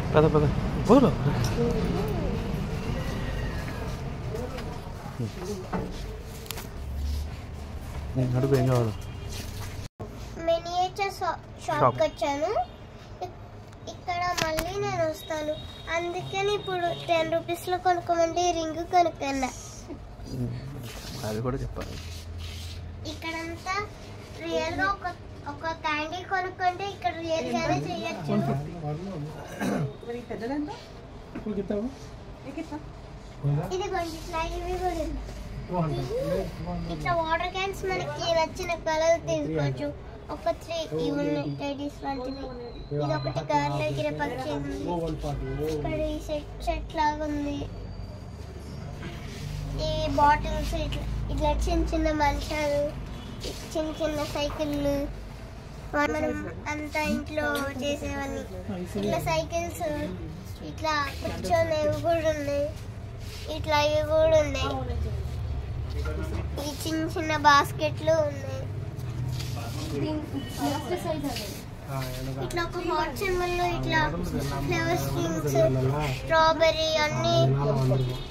పద పద పోరు నేను అడుగు ఏం కావాలి మినియేచర్ Shop. షాప్కి వచ్చాను ఇక్- ఇక్కడ మళ్ళీ నేను వస్తాను అందుకని ఇప్పుడు టెన్ రూపీస్లో కొనుక్కోమంటే ఈ రింగ్ కొనుక్కున్నా అది కూడా చెప్పాలి ఇక్కడంతా రియల్గా ఒక ఒక క్యాండీ కొనుక్కుంటే ఇక్కడ రియల్గానే చేయొచ్చు ఇది కొంచెం ఇట్లా ఇవి కూడా ఉన్నాయి. ఇట్లా వాటర్ క్యాన్స్ మనకి నచ్చిన కలర్ తీసుకోవచ్చు ఒక త్రీ ఇవి ఉన్నాయి టెడీస్ లాంటివి ఇది ఒకటి గాలిలో ఎగిరే పక్షి ఉంది ఇక్కడ ఈ సెట్ సెట్ లాగా ఉంది ఈ బాటిల్స్ ఇట్లా ఇట్లా చిన్న చిన్న మంచాలు చిన్న చిన్న సైకిళ్ళు మనం అంతా ఇంట్లో చేసేవన్నీ ఇట్లా సైకిల్స్ ఇట్లా కూర్చొనేవి కూడా ఉన్నాయి ఇట్లా ఇవి కూడా ఉన్నాయి ఈ చిన్న చిన్న బాస్కెట్లు ఉన్నాయి ఇట్లా ఒక హాట్ సింబల్ లో ఇట్లా ఫ్లవర్ స్ట్రింగ్స్ స్ట్రాబెర్రీ అన్ని